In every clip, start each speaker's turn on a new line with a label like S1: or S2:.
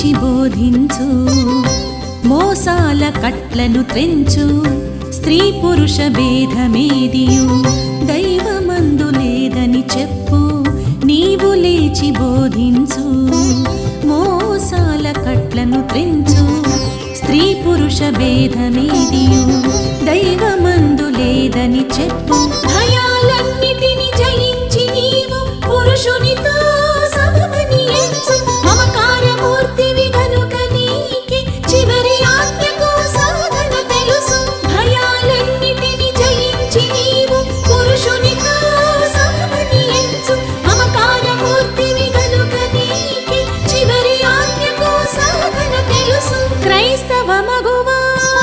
S1: లేచి బోధించు మోసాల కట్లను త్రెంచు స్త్రీ పురుష భేదమేదియు దైవమందు లేదని చెప్పు నీవు లేచి బోధించు మోసాల కట్లను త్రెంచు స్త్రీ పురుష భేదమేదియు దైవమందు లేదని చెప్పు భయాలన్నిటిని జయించి నీవు పురుషునితో సమమని ఎంచు మమకారమూర్తివి గనుక నీకి చివరి ఆజ్ఞకు సాధన తెలుసు భయాలన్నిటిని జయించి నీవు పురుషునితో సమమని ఎంచు మమకారమూర్తివి గనుక నీకి చివరి ఆజ్ఞకు సాధన తెలుసు క్రైస్తవ మగువా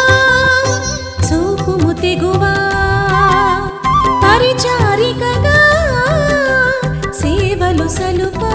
S1: చూపుము తెగువా పరిచారికగా సేవలు సలుపా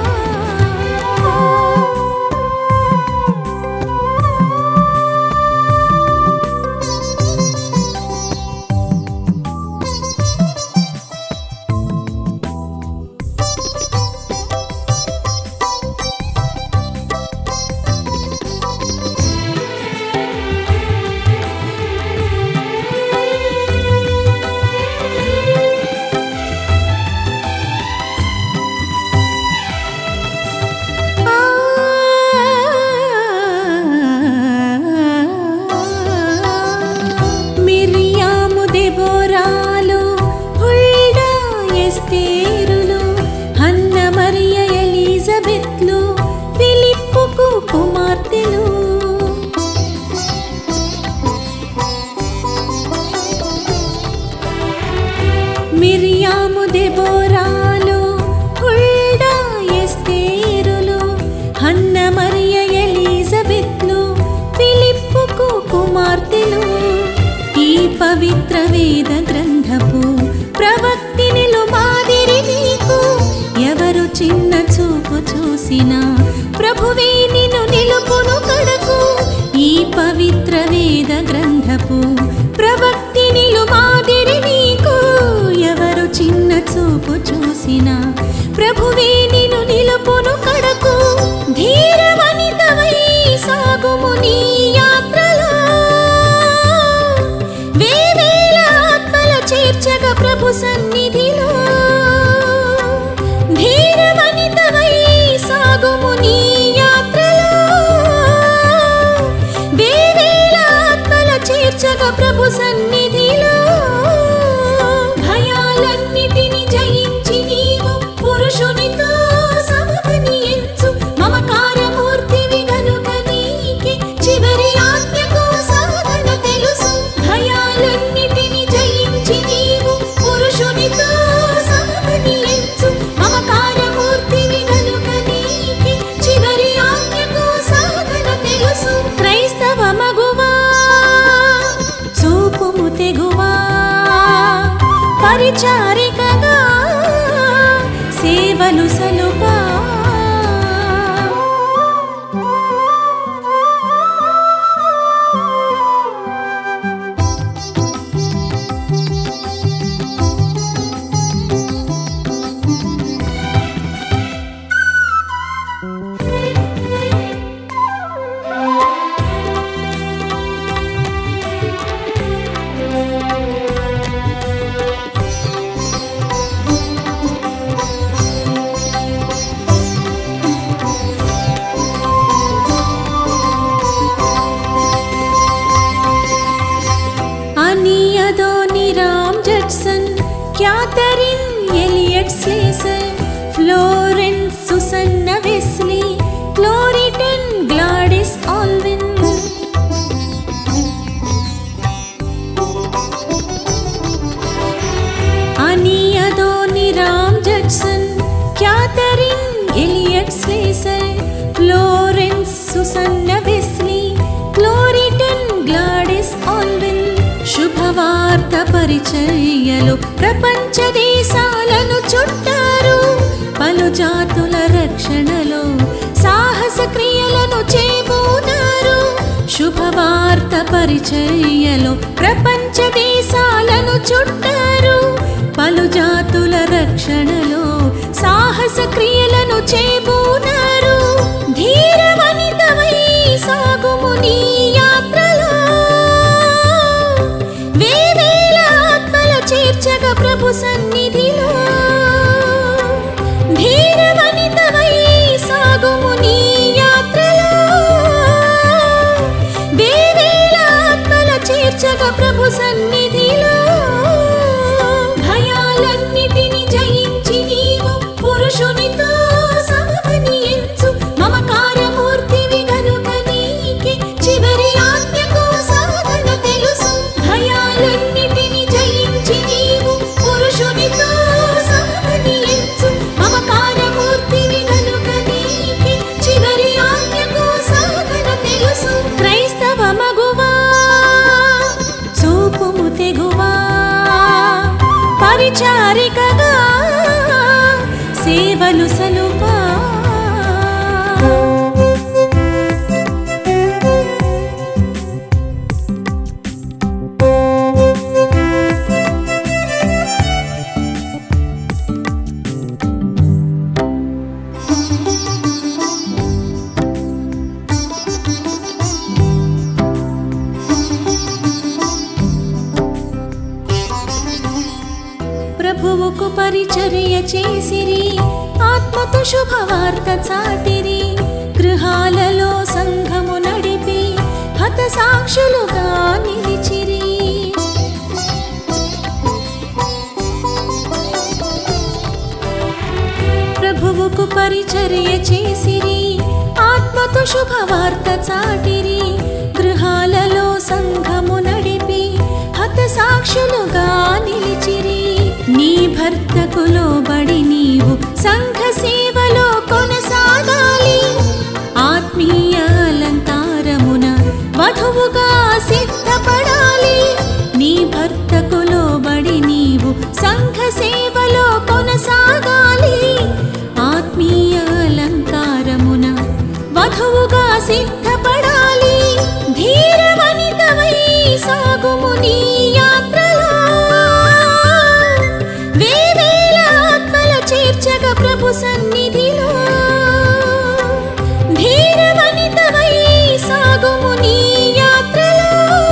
S1: మిరియాము దెబోరాలు హుల్డా ఎస్తేరులు హన్న మరియ ఎలిజబెత్లు ఫిలిప్పుకు కుమార్తెలు మిరియాము దెబోరాలు హుల్డా ఎస్తేరులు హన్న మరియ ఎలిజబెత్లు ఫిలిప్పుకు కుమార్తెలు ఈ పవిత్ర వేద గ్రంథపు ప్రవక్తినిలు మాదిరి నీకు ఎవరు చిన్న చూపు చూసినా ప్రభువే నిన్ను నిలుపును కడకు ఈ పవిత్ర వేద గ్రంథపు ప్రవక్తినిలు మాదిరి నీకు ఎవరు చిన్న చూపు చూసినా ప్రభువే నిన్ను నిలుపును కడకు ధీర వనితవై సాగుము నీ యాత్రలో వేవేల ఆత్మల చేర్చగ ప్రభు సన్నిధిలో ధీర వనితవై సాగుము నీ యాత్రలో వేవేల ఆత్మల చేర్చగ ప్రభు సన్నిధిలో భయాలన్నిటిని జయించి నీవు పురుషునితో సమమని ఎంచు మమకారమూర్తివి గనుక నీకి చివరి ఆజ్ఞకు సాధన తెలుసు భయాలన్నిటిని జయించి నీవు పురుషునితో సమమని ఎంచు మమకారమూర్తివి గనుక నీకి చివరి ఆజ్ఞకు సాధన తెలుసు క్రైస్తవ మగువా చూపుము తెగువా పరిచారికగా సేవలు సలుపా Adoniram Judson Catherine Elliot Slessor Florence Susanna Wesley క్లోరిటన్ Gladys Alvin Adoniram Judson Catherine Elliot Slessor Florence Susanna Wesley క్లోరిటన్ గ్లాడిస్ ఆల్విన్ శుభవార్త పరిచర్యలు ప్రపంచ దేశాలను చుట్టారు పలు జాతుల రక్షణలో సాహస క్రియలను చేబూనారు శుభవార్త పరిచర్యలో ప్రపంచ దేశాలను చుట్టారు పలు జాతుల రక్షణలో సాహస క్రియలను చేబూనారు ధీర వనిత పరిచర్య చేసిరి ఆత్మతో శుభవార్త చాటిరి గృహాలలో సంఘము నడిపి హత సాక్షులుగా నిలిచిరి ప్రభువుకు పరిచర్య చేసిరి ఆత్మతో శుభవార్త చాటిరి గృహాలలో సంఘము నడిపి హత సాక్షులుగా నిలిచిరి నీ భర్తకు లోబడి నీవు సంఘ సేవలో కొనసాగాలి ఆత్మీయ అలంకారమున వధువుగా సిద్ధపడాలి నీ భర్తకు లోబడి నీవు సంఘ సేవలో కొనసాగాలి ఆత్మీయ అలంకారమున వధువుగా సిద్ధపడాలి ధీర వనితవై సాగుము నీ యాత్రలో వేవేల ఆత్మల చేర్చగ ప్రభు సన్నిధిలో ధీర వనితవై సాగుము నీ యాత్రలో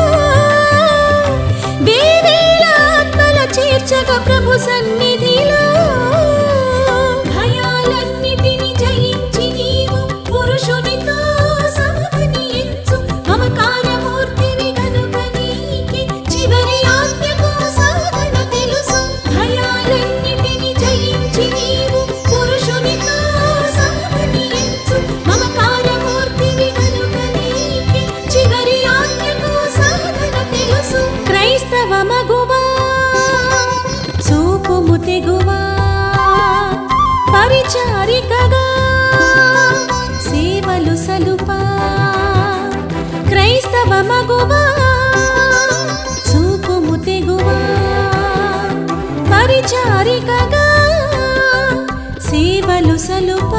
S1: వేవేల ఆత్మల చేర్చగ ప్రభు సన్నిధిలో భయాలన్నిటిని జయించి నీవు పురుషునితో సమపని ఎంచు మమకారమూర్తివి గనుక నీకి చివరి ఆజ్ఞకు సాధన తెలుసు భయాలన్నిటిని జయించి నీవు పురుషునితో సమపని ఎంచు మమకారమూర్తివి గనుక నీకి చివరి ఆజ్ఞకు సాధన తెలుసు క్రైస్తవ మగువా చూపుము తెగువా పరిచారికగా సేవలు సలుపా క్రైస్తవ మగువా చూపుము తెగువా పరిచారికగా సేవలు సలుపా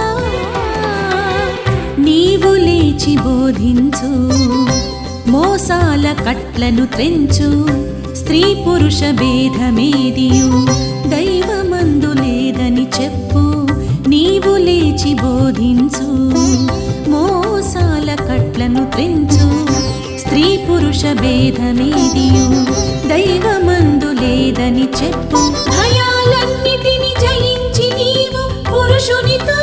S1: నీవు లేచి బోధించు మోసాల కట్లను త్రెంచు స్త్రీ పురుష భేదమేదియు దైవమందు లేదని చెప్పు నీవు లేచి బోధించు మోసాల కట్లను త్రెంచు స్త్రీ పురుష భేదమేదియు దైవమందు లేదని చెప్పు భయాలన్నిటిని జయించి నీవు పురుషునితో